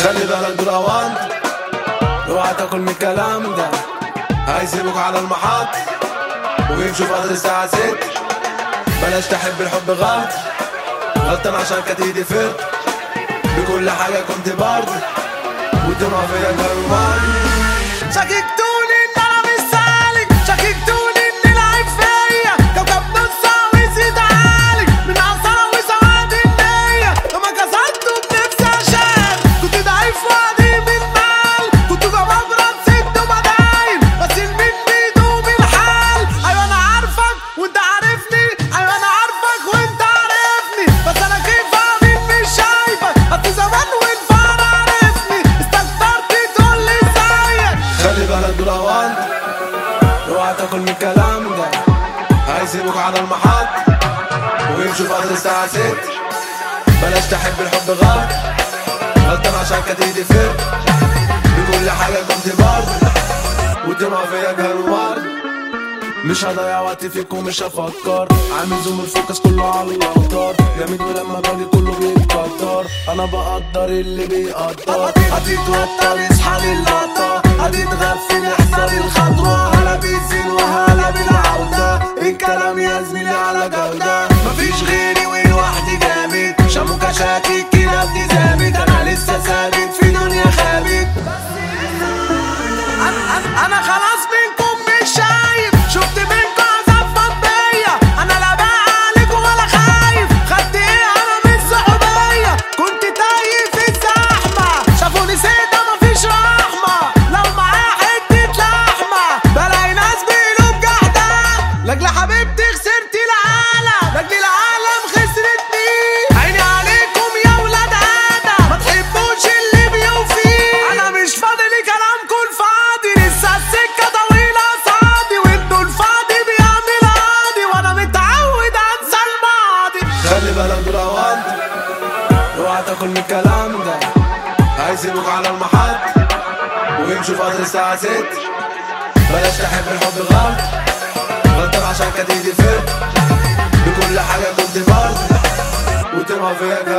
خلي بالك دول اوانت اوعى تاكل من الكلام ده هيسيبوك على المحط ويمشوا في قدر الساعة ست بلاش تحب الحب غلط غلطان عشان كانت ايدي فرد بكل حاجة كنت برد ودموع فيا جرمان شككتوني ان انا مش سالك شككتوني ان العيب فيا كوكب نص عاوز يتعالج من عصارة وسواد النية لما كسرته بنفسي عشان كنت ضعيف وقديم المال كنت جبابرة ست وبدايم بس المين بيدوم الحال ايوه انا عارفك وانت عارفني ايوه انا عارفك وانت عارفني بس انا كيف عامل مش شايفك بس زمان والفار عارفني استكترت تقول لي ازيك خلي بالك دول اوانت اوعى تاكل من الكلام ده هيسيبوك على المحط ويمشوا في قدر الساعة ست بلاش تحب الحب غلط غلطان عشان كانت ايدي فرد بكل حاجة كنت برد ودموع فيا جرمان مش هضيع وقت فيك ومش هفكر عامل زوم الفوكس كله على الاوتار جامد ولما باجي كله بيتقدر انا بقدر اللي بيقدر هتتوتر اصحى للقطة هتتغفل يحصل الخطوة هلا بالزين وهلا بالعودة الكلام يا زميلي على جودة مفيش غيري ولوحدي جامد شاموكا شاكك كده ابني ثابت انا لسه ثابت في دنيا خابت أنا- أنا- انا خلاص منكم مش شايف شفت منكم عذاب فضية انا لا بقى عليكم ولا خايف خدت ايه انا من صحوبية كنت تايه في الزحمة شافوني سيدة مفيش رحمة لو معايا حتة لحمة بلاقي ناس بيقولوا بجحدة لاجل حبيبتي خسرت العالم لاجل العالم خسرتني عيني عليكم يا ولاد ادم ما تحبوش اللي بيوفيه انا مش فاضي كلامكم الفاضي لسه السكه طويله قصادي وانتوا الفاضي بيعمل قاضي وانا متعود انسى الماضي خلي بالك دول اوانت اوعى تاكل من الكلام ده هيسيبوك على المحط ويمشوا في قدر الساعة ست بلاش تحب الحب غلط غلطان عشان كانت ايدي فرد بكل حاجة كنت برد ودموع فيا